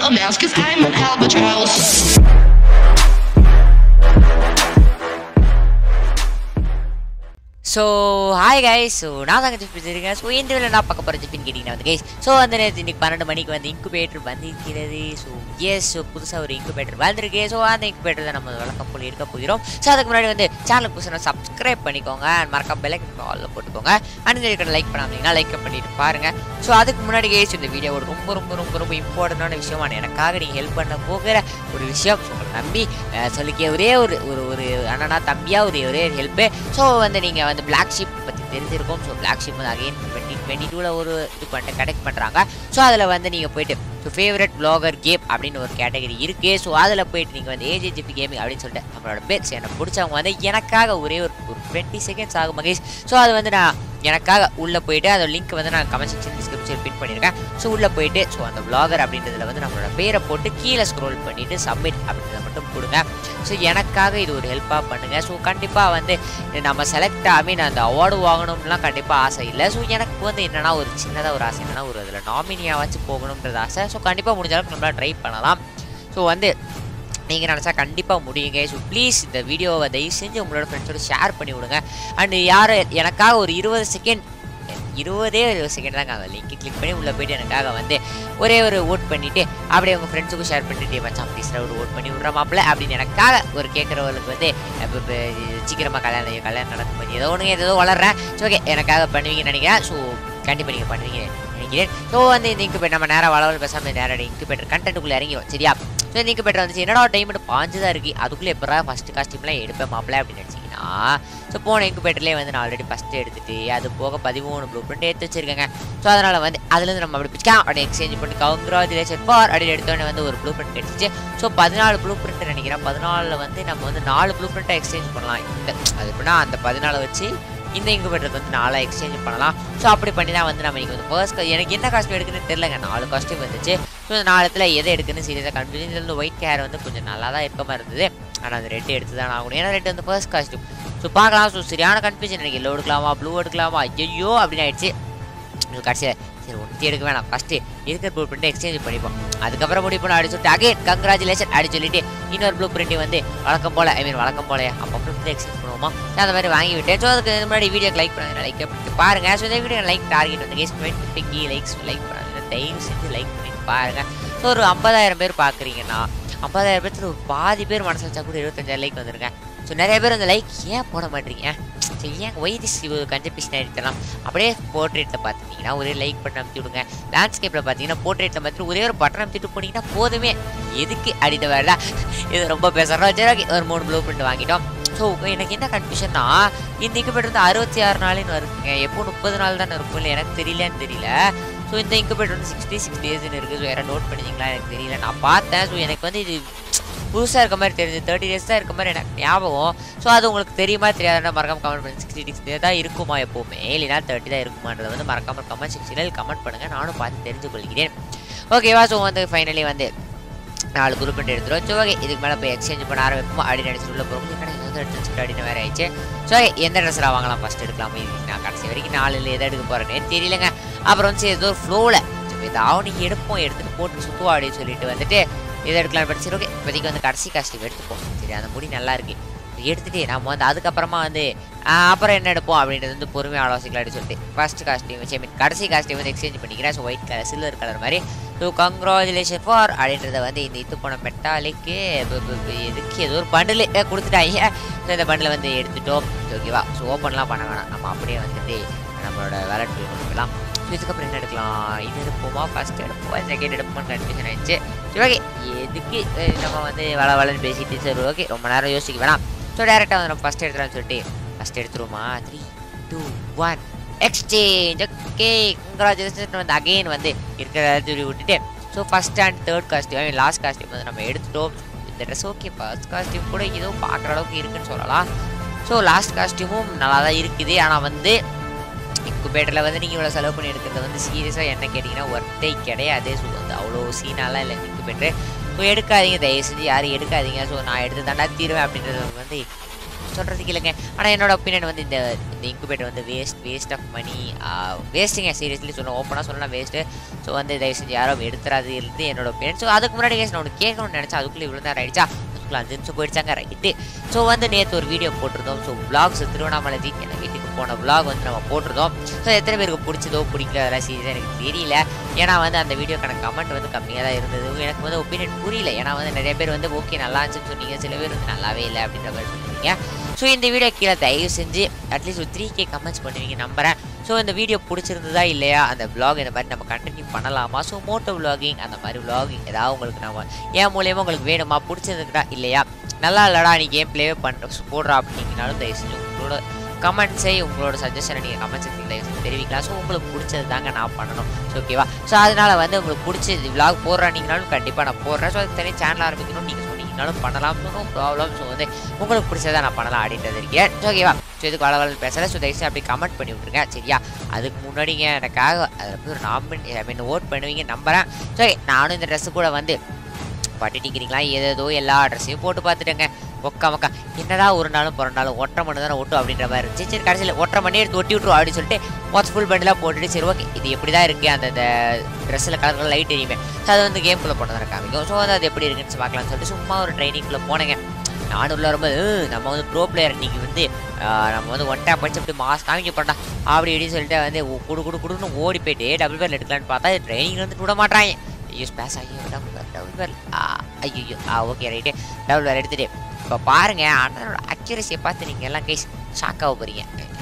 a mouse, cause I'm an albatross. So hi guys so நான் தாங்க zip இருக்கேன் so இந்த வேலை நான் பார்க்க போகிற ஜிப்பின்னு கேட்டிங்கன்னா வந்து கைஸ் ஸோ அந்த நேரத்து இன்னைக்கு பன்னெண்டு மணிக்கு வந்து இன்குபேட்டர் வந்திருக்கிறது ஸோ எஸ் ஸோ புதுசாக ஒரு இன்குபேட்டர் வந்திருக்கு ஸோ அந்த இன்குபேட்டர் தான் நம்ம வழக்கம் போல் இருக்க போகிறோம் ஸோ அதுக்கு முன்னாடி வந்து சேனலுக்கு புதுசாக சப்ஸ்கிரைப் பண்ணிக்கோங்க அண்ட் மறக்காம பெல்லை ஆலில் போட்டுக்கோங்க அண்ட் இந்த இருக்கிற லைக் பண்ணாமீங்கன்னா லைக் பண்ணிட்டு பாருங்க ஸோ அதுக்கு முன்னாடி கைஸ் இந்த வீடியோ ஒரு ரொம்ப ரொம்ப ரொம்ப ரொம்ப இம்பார்ட்டண்டான விஷயமான எனக்காக நீங்கள் ஹெல்ப் பண்ண போகிற ஒரு விஷயம் ஸோ உங்களை நம்பி அஹ், சொல்லிக்க ஒரே ஒரு ஒரு ஒரு அண்ணனா தம்பியா ஒரு ஒரே ஹெல்ப்பு ஸோ வந்து நீங்கள் வந்து பிளாக் ஷிப் பற்றி தெரிஞ்சிருக்கும் ஸோ பிளாக் ஷிப் வந்து அகைன் டுவெண்ட்டி டுவெண்ட்டி டூவில் ஒரு இது பண்ணிட்டு கனெக்ட் பண்ணுறாங்க ஸோ அதில் வந்து நீங்கள் போயிட்டு ஸோ ஃபேவரட் பிளாகர் கேம் அப்படின்னு ஒரு கேட்டகரி இருக்கு ஸோ அதில் போயிட்டு நீங்கள் வந்து ஏஜிஜிபி கேமிங் அப்படின்னு சொல்லிட்டு நம்மளோட பேர் ஸோ எனக்கு பிடிச்சவங்க வந்து எனக்காக ஒரே ஒரு ஒரு டுவெண்ட்டி செகண்ட்ஸ் ஆகும் மகேஷ் ஸோ அது வந்து நான் எனக்காக உள்ளே போயிட்டு அந்த லிங்க் வந்து நான் கமெண்ட் செக்ஷன் டிஸ்கிரிப்ஷன் பின் பண்ணியிருக்கேன் ஸோ உள்ளே போயிட்டு ஸோ அந்த பிளாகர் அப்படின்றதுல வந்து நம்மளோட பேரை போட்டு கீழே ஸ்க்ரோல் பண்ணிட்டு சப்மிட் அப்படின்றத மட்டும் கொடுங்க ஸோ எனக்காக இது ஒரு ஹெல்ப்பாக பண்ணுங்கள் ஸோ கண்டிப்பாக வந்து நம்ம செலக்ட் ஆகி நான் அந்த அவார்டு வாங்கணும்லாம் கண்டிப்பாக ஆசை இல்லை ஸோ எனக்கு வந்து என்னன்னா ஒரு சின்னதாக ஒரு ஆசை என்னன்னா ஒரு அதில் நாமினியாக வச்சு போகணுன்றது ஆசை ஸோ கண்டிப்பாக முடிஞ்ச அளவுக்கு நம்மளால் ட்ரை பண்ணலாம் ஸோ வந்து நீங்கள் நினச்சா கண்டிப்பாக முடியுங்க ஸோ ப்ளீஸ் இந்த வீடியோவை தயவு செஞ்சு உங்களோட ஃப்ரெண்ட்ஸோட ஷேர் பண்ணி விடுங்க அண்ட் யார் எனக்காக ஒரு இருபது செகண்ட் இருபதே ஒரு செகண்ட் தாங்க அந்த லிங்க் கிளிக் பண்ணி உள்ளே போயிட்டு எனக்காக வந்து ஒரே ஒரு ஓட் பண்ணிவிட்டு அப்படியே உங்கள் ஃப்ரெண்ட்ஸுக்கும் ஷேர் பண்ணிட்டு மச்சான் ப்ளீஸ் ஒரு ஓட் பண்ணி விட்ற மாப்பிள்ள அப்படின்னு எனக்காக ஒரு கேட்குறவங்களுக்கு வந்து இப்போ இப்போ சீக்கிரமாக கல்யாணம் கல்யாணம் நடக்கும் போது ஏதோ ஒன்று ஏதோ வளர்றேன் ஸோ ஓகே எனக்காக பண்ணுவீங்கன்னு நினைக்கிறேன் ஸோ கண்டிப்பாக நீங்கள் பண்ணுவீங்க நினைக்கிறேன் ஸோ வந்து இந்த இன்குபேட் நம்ம நேராக வளவல் பேசாமல் நேராக இன்குபேட்டர் கண்டென்ட்டுக்குள்ளே இறங்கிடும் சரியா ஸோ இந்த இன்குபேட்டர் வந்துச்சு என்னடா டைம் பாஞ்சு தான் இருக்குது அதுக்குள்ளே எப்படா ஃபஸ்ட்டு காஸ்டியூம்லாம் எடுப்பேன் மாப்பிள்ள அப்படின்னு நினச்சிங்கன்னா ஸோ போன இன்குபேட்டர்லேயே வந்து நான் ஆல்ரெடி ஃபஸ்ட்டு எடுத்துட்டு அது போக பதிமூணு ப்ளூ பிரிண்ட் எடுத்து வச்சிருக்கேங்க ஸோ அதனால் வந்து அதுலேருந்து நம்ம அப்படி பிடிச்சா அப்படி எக்ஸ்சேஞ்ச் பண்ணி கவுங்க்ராச்சுலேஷன் ஃபார் அப்படி எடுத்தோடனே வந்து ஒரு ப்ளூ பிரிண்ட் கிடச்சிச்சு ஸோ பதினாலு ப்ளூ பிரிண்ட் நினைக்கிறேன் பதினாலில் வந்து நம்ம வந்து நாலு ப்ளூ பிரிண்ட்டை எக்ஸ்சேஞ்ச் பண்ணலாம் இந்த அது எப்படின்னா அந்த பதினாலை வச்சு இந்த இன்குபேட்டருக்கு வந்து நாலாக எக்ஸ்சேஞ்ச் பண்ணலாம் ஸோ அப்படி பண்ணி தான் வந்து நம்ம இங்கே வந்து ஃபர்ஸ்ட் எனக்கு என்ன காஸ்ட்யூம் எடுக்குன்னு தெரிலங்க நாலு காஸ்ட்யூம் வந்துச்சு ஸோ இந்த நாலுத்தில் எதை எடுக்குன்னு சீரியஸாக கன்ஃபியூஷன் இதில் வந்து ஒயிட் கேர் வந்து கொஞ்சம் நல்லா தான் இருக்க மாதிரி இருந்தது ஆனால் அந்த ரெட்டு எடுத்து தான் ஆகணும் ஏன்னா ரெட்டு வந்து ஃபர்ஸ்ட் காஸ்ட்யூம் ஸோ பார்க்கலாம் ஸோ சரியான கன்ஃபியூஷன் எனக்கு எல்லோ எடுக்கலாமா ப்ளூ எடுக்கலாமா ஐயோ அப்படின்னு ஆயிடுச்சு இது கடைசியில் சரி ஒன்று எடுக்க வேணாம் ஃபஸ்ட்டு இருக்கிற ப்ளூ பிரிண்ட்டை எக்ஸ்சேஞ்ச் பண்ணிப்போம் அதுக்கப்புறம் முடிவு பண்ண அப்படி சொல்லிட்டு அகைன் கங்க்ராச்சுலேஷன் அப்படி சொல்லிட்டு இன்னொரு ப்ளூ பிரிண்ட்டை வந்து வழக்கம் போல் ஐ மீன் வழக்கம் போல அப்போ ப்ளூ பிரிண்ட் எக்ஸ்சேஞ்ச் பண்ணுவோமா நான் அந்த மாதிரி வாங்கி விட்டேன் ஸோ அதுக்கு முன்னாடி வீடியோக்கு லைக் பண்ணுங்க லைக் பண்ணிட்டு பாருங்க ஸோ இந்த வீடியோ லைக் டார்கெட் வந்து கேஸ் டுவெண்ட்டி லைக்ஸ் லைக் பண்ணுங்க தயவு செஞ்சு லைக் பண்ணிட்டு பாருங்க ஸோ ஒரு ஐம்பதாயிரம் பேர் பார்க்குறீங்கன்னா ஐம்பதாயிரம் பேர்த்துல ஒரு பாதி பேர் மனசு வச்சா கூட இருபத்தஞ்சாயிரம் லைக் வந்துருங்க ஸோ நிறைய பேர் அந்த லைக் ஏன் போட மாட்டீங்க சரி ஏன் ஒய் திஸ் கஞ்ச பிஸ்னா எடுத்துலாம் அப்படியே போர்ட்ரேட்டில் பார்த்துட்டீங்கன்னா ஒரே லைக் பட்டன் அமுத்தி விடுங்க லேண்ட்ஸ்கேப்பில் பார்த்தீங்கன்னா போர்ட்ரேட்டில் பார்த்துட்டு ஒரே ஒரு பட்டன் அமுத்திட்டு போனீங்கன்னா போதுமே எதுக்கு அடித்த வேலை இது ரொம்ப பேசுகிறோம் சரி ஓகே ஒரு மூணு ப்ளூ பிரிண்ட் வாங்கிட்டோம் ஸோ எனக்கு என்ன கன்ஃபியூஷன்னா இந்த இன்குபேட்டர் வந்து அறுபத்தி ஆறு நாளின்னு வருதுங்க எப்போ முப்பது நாள் தானே இருக்கும் இல்லை எனக்கு தெரியலன்னு தெரியல ஸோ இந்த இன்குபேட்டர் வந்து சிக்ஸ்டி சிக்ஸ் டேஸ்னு இருக்குது ஸோ யாராவது நோட் பண்ணிங்களா எனக்கு தெரியல நான் பார்த்தேன் ஸோ எனக்கு வந்து இது புதுசாக இருக்க மாதிரி தெரிஞ்சு தேர்ட்டி டேஸ் தான் இருக்க மாதிரி எனக்கு ஞாபகம் ஸோ அது உங்களுக்கு தெரியுமா தெரியாதுன்னா மறக்காம கமெண்ட் பண்ணி சிக்ஸ்டி சிக்ஸ் டே தான் இருக்குமா எப்போவுமே இல்லைனா தேர்ட்டி தான் இருக்குமான்றதை வந்து மறக்காம கமெண்ட் செக்ஷனில் கமெண்ட் பண்ணுங்கள் நானும் பார்த்து தெரிஞ்சு கொள்கிறேன் ஓகேவா ஸோ வந்து ஃபைனலி வந்து நாலு குரூப் எடுத்துரும் ஸோ ஓகே இதுக்கு மேலே போய் எக்ஸ்சேஞ்ச் பண்ண ஆரம்பிப்போம் அப்படின்னு நினச்சிட்டு உள்ள போகிறோம் கடைசி வந்து எடுத்து வச்சுட்டு அப்படின்னு வேறு ஆயிடுச்சு ஸோ ஓகே எந்த ட்ரெஸ்ஸாக வாங்கலாம் ஃபஸ்ட் எடுக்கலாமா இது நான் கடைசி வரைக்கும் நாலு எதை எடுக்க போகிறேனே தெரியலங்க அப்புறம் வந்து ஏதோ ஒரு ஃப்ளோவில் ஏதாவது நீங்கள் எடுப்போம் எடுத்துகிட்டு போட்டு சுற்றுவா அப்படின்னு சொல்லிட்டு வந்துட்டு இதை எடுக்கலாம் பட் சரி ஓகே இப்போதைக்கு வந்து கடைசி காஸ்டியூம் எடுத்துப்போம் சரி அந்த முடி நல்லா இருக்கு எடுத்துட்டு நம்ம வந்து அதுக்கப்புறமா வந்து ஆஹ், அப்புறம் என்ன எடுப்போம் அப்படின்றது வந்து பொறுமையாக ஆலோசிக்கலாம் அப்படின்னு சொல்லிட்டு ஃபர்ஸ்ட் காஸ்டியூம் வச்சு மீன் கடைசி காஸ்டியூம் வந்து எக்ஸ்சேஞ்ச் பண்ணிக்கிறேன் so white colour silver colour மாதிரி ஸோ கங்க்ராச்சுலேஷன் ஃபார் அப்படின்றத வந்து இந்த இது போன மெட்டாலிக்கு எதுக்கு ஏதோ ஒரு பண்டில் கொடுத்துட்டாங்க ஸோ இந்த பண்டில் வந்து எடுத்துட்டோம் ஓகேவா ஸோ ஓப்பன்லாம் பண்ண வேணாம் நம்ம அப்படியே வந்துட்டு நம்மளோட வேலட் கொடுக்கலாம் ஸோ இதுக்கப்புறம் என்ன எடுக்கலாம் இது எடுப்போமா ஃபர்ஸ்ட் எடுப்போமா செகண்ட் எடுப்போம்னு கன்ஃபியூஷன் ஆயிடுச்சு சரி ஓகே எதுக்கு அஹ், நம்ம வந்து வள வளன்னு பேசிட்டு சரி ஓகே ரொம்ப நேரம் யோசிக்க வேணாம் ஸோ டேரெக்டாக வந்து நம்ம ஃபஸ்ட் எடுத்துலாம்னு சொல்லிட்டு ஃபஸ்ட் எடுத்துருவோமா three two one exchange okay congratulation வந்து அகைன் வந்து இருக்கிற தூரி விட்டுட்டு so first and third costume last costume வந்து நம்ம எடுத்துட்டோம் இந்த ட்ரெஸ் ஓகே ஃபர்ஸ்ட் காஸ்டியூம் கூட ஏதோ பார்க்குற அளவுக்கு இருக்குன்னு சொல்லலாம் ஸோ லாஸ்ட் காஸ்டியூமும் நல்லா தான் இருக்குது ஆனால் வந்து இன்குபேட்டரில் வந்து நீங்கள் இவ்வளோ செலவு பண்ணி எடுக்கிறது வந்து சீரியஸாக என்ன கேட்டிங்கன்னா ஒர்த்தே கிடையாது ஸோ வந்து அவ்வளோ சீனாலாம் இல்லை இன்குபேட்டர் ஸோ எடுக்காதீங்க தயவு செஞ்சு யாரும் எடுக்காதீங்க ஸோ நான் எடுத்து தாண்டா தீருவேன் அப்படின்றது வந்து சொல்கிறதுக்கு இல்லைங்க ஆனால் என்னோட ஒப்பீனியன் வந்து இந்த இந்த இன்குபேட்டர் வந்து வேஸ்ட் வேஸ்ட் ஆஃப் மணி வேஸ்ட்டுங்க சீரியஸ்லி சொல்ல ஓப்பனாக சொல்லலாம் வேஸ்ட்டு ஸோ வந்து தயவு செஞ்சு யாரும் எடுத்துறாது இருந்து என்னோட ஒப்பீனியன் ஸோ அதுக்கு முன்னாடி guys நான் ஒன்று கேட்கணும்னு நினச்சா அதுக்குள்ளே இவ்வளோ நேரம் ஆயிடுச்சா அதுக்குள்ள அஞ்சு நிமிஷம் போயிடுச்சாங்க ரைட்டு ஸோ வந்து நேற்று ஒரு வீடியோ போட்டிருந்தோம் ஸோ vlogs திருவண்ணாமலை வீக் என்ன வீட்டுக்கு போன vlog வந்து நம்ம போட்டிருந்தோம் ஸோ எத்தனை பேருக்கு பிடிச்சதோ பிடிக்கல அதெல்லாம் சீரியஸாக எனக்கு தெரியல ஏன்னா வந்து அந்த வீடியோக்கான கமெண்ட் வந்து கம்மியாக தான் இருந்தது எனக்கு வந்து ஒப்பீனியன் புரியல ஏன்னா வந்து நிறைய பேர் வந்து ஓகே நல்லா இருந்துச்சுன்னு சொன்னீங்க சில பேர் வந்து நல்லாவே இல்லை அப்படின்ற மாதிரி சொன்னீங்க ஸோ இந்த வீடியோ கீழே தயவு செஞ்சு அட்லீஸ்ட் ஒரு த்ரீ கே கமெண்ட்ஸ் பண்ணுவீங்க நம்புறேன் ஸோ இந்த வீடியோ பிடிச்சிருந்ததா இல்லையா அந்த vlog இந்த மாதிரி நம்ம கண்டினியூ பண்ணலாமா ஸோ மோட்டோ vlogging அந்த மாதிரி vlogging ஏதாவது உங்களுக்கு நம்ம என் மூலியமாக உங்களுக்கு வேணுமா பிடிச்சிருந்துட்டா இல்லையா நல்லா இல்லடா நீ கேம் ப்ளேவே பண்ணுற போடுறா அப்படிங்கனாலும் தயவு செஞ்சு உங்களோட கமெண்ட்ஸை உங்களோட சஜஷனை நீங்கள் கமெண்ட் செக்ஷனில் தயவு செஞ்சு தெரிவிக்கலாம் ஸோ உங்களுக்கு பிடிச்சது தாங்க நான் பண்ணணும் ஸோ ஓகேவா ஸோ அதனால் வந்து உங்களுக்கு பிடிச்ச விலாக் போடுறானீங்கனாலும் கண்டிப்பாக நான் போடுறேன் ஸோ அதுக்கு தனி சேனல் ஆரம்பிக்கணும்னு நீங்கள் சொன்னீங்கனாலும் பண்ணலாம் நோ ப்ராப்ளம் ஸோ வந்து உங்களுக்கு பிடிச்சதை நான் பண்ணலாம் அப்படின்றது இருக்கேன் ஸோ ஓகேவா ஸோ இதுக்கு வள வளர்ந்து பேசலை ஸோ தயவுசெய்து அப்படி கமெண்ட் பண்ணி விட்ருங்க சரியா அதுக்கு முன்னாடிங்க எனக்காக அதில் போய் ஒரு நாமினி ஐ மீன் ஓட் பண்ணுவீங்க நம்புறேன் ஸோ நானும் இந்த ட்ரெஸ்ஸு கூட வந்து பட்டிட்டிக்கிறீங்களா ஏதேதோ எல்லா ட்ரெஸ்ஸையும் போட்டு பார்த்துட்டேங்க ஒக்கா மக்கா என்னடா ஒரு நாளும் பிறந்தாலும் ஒன்றரை மணி தானே ஒட்டும் அப்படின்ற மாதிரி இருந்துச்சு சரி கடைசியில் ஒன்றரை மணி எடுத்து ஒட்டி விட்ருவோம் அப்படின்னு சொல்லிட்டு மொத்த ஃபுல் பண்டெலாம் போட்டுட்டு சரி ஓகே இது எப்படி தான் இருக்குது அந்த ட்ரெஸ்ஸில் கலர் கலர் லைட் எரியுமே ஸோ அது வந்து கேம்குள்ளே போட்டு தான் காமிக்கும் ஸோ வந்து அது எப்படி இருக்குன்னு பார்க்கலாம்னு சொல்லிட்டு சும்மா ஒரு ட்ரைனிங்குள்ளே போனேங்க நானும் உள்ள வரும்போது "ஏய், நம்ம வந்து ப்ரோ பிளேயர் இன்னைக்கு வந்து ஆஹ், நம்ம வந்து ஒன் டேப் வச்சு அப்படி மாஸ் காமிக்க போட்டா அப்படி இப்படின்னு சொல்லிட்டு வந்து ஒ- குடு குடு குடுன்னு ஓடி போயிட்டு டபுள் பேர் எடுக்கலான்னு பார்த்தா ட்ரைனிங் வந்து விட மாட்டாங்க ஐயோ ஸ்பேஸ் ஐயோ டபுள் பேர் டபுள் பேர் ஐயோ ஆ ஓகே ரைட்டு டபுள் பேர் எடுத்துட்டு இப்போ பாருங்க அண்ணனோட அக்யூரஸியை பார்த்து நீங்கள் எல்லாம் கைஸ் ஷாக் ஆக போறீங்க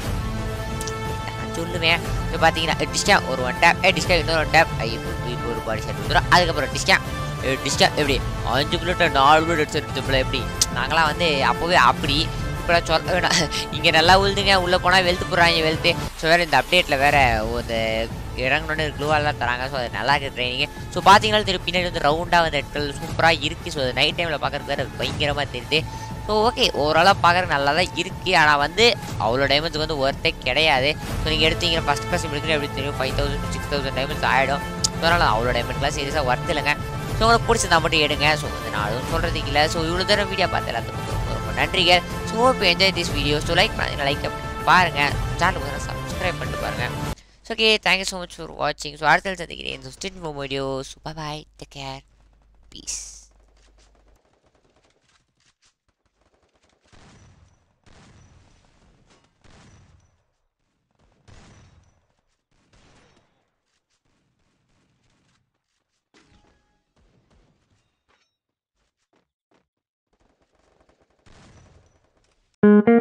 நான் சொல்லுவேன் இப்போ பார்த்தீங்கன்னா டிஸ்டா ஒரு ஒன் டேப் ஏ டிஸ்டா இன்னொரு ஒன் டேப் இப்போ இப்போ ஒரு பாடி ஷர்ட் வந்துடும் அதுக்கப்புறம் டிஸ்டா டிஸ்டா எப்படி அஞ்சு புல்லட் நாலு புல்லட் எடுத்து எப்படி நாங்களாம் வந்து அப்போவே அப்படி இப்போலாம் சொல்ல வேணாம் இங்கே நல்லா உழுதுங்க உள்ளே போனால் வெளுத்து போடுறாங்க வெளுத்து ஸோ வேறு இந்த அப்டேட்டில் வேறு இந்த இறங்கணுன்னு க்ளூவெல்லாம் தராங்க ஸோ அது நல்லா இருக்குது ட்ரைனிங்கு ஸோ பார்த்தீங்கன்னா திருப்பி பின்னாடி வந்து ரவுண்டாக வந்து இடத்துல சூப்பராக இருக்குது ஸோ அது நைட் டைமில் பார்க்குறது வேறு பயங்கரமாக தெரியுது ஸோ ஓகே ஓவராலாக பார்க்குறது நல்லா தான் இருக்குது ஆனால் வந்து அவ்வளோ டைமண்ட்ஸுக்கு வந்து ஒர்த்தே கிடையாது ஸோ நீங்கள் எடுத்தீங்க ஃபஸ்ட் கிளாஸ் எடுக்கிறீங்க எப்படி தெரியும் five thousand six thousand diamonds ஆகிடும் ஸோ அதனால் அவ்வளோ டைமண்ட்லாம் சீரியஸாக ஒர்த் இல்லைங்க ஸோ உங்களுக்கு பிடிச்சிருந்தா மட்டும் எடுங்க ஸோ வந்து நான் அதுவும் சொல்கிறதுக்கு இல்லை ஸோ இவ்வளோ தூரம் வீடியோ பார்த்து எல்லாத்துக்கும் ரொம்ப ரொம்ப நன்றிகள் ஸோ இப்போ enjoy this video so like பண்ணி லைக் பாருங்கள் சேனலுக்கு வந்து சப்ஸ்கிரைப் பண்ணிட்டு பாருங்கள் so okay thank you so much for வாட்சிங் ஸோ அடுத்த சந்திக்கிறேன் ஸோ ஸ்டின் for video so bye take care peace Thank you.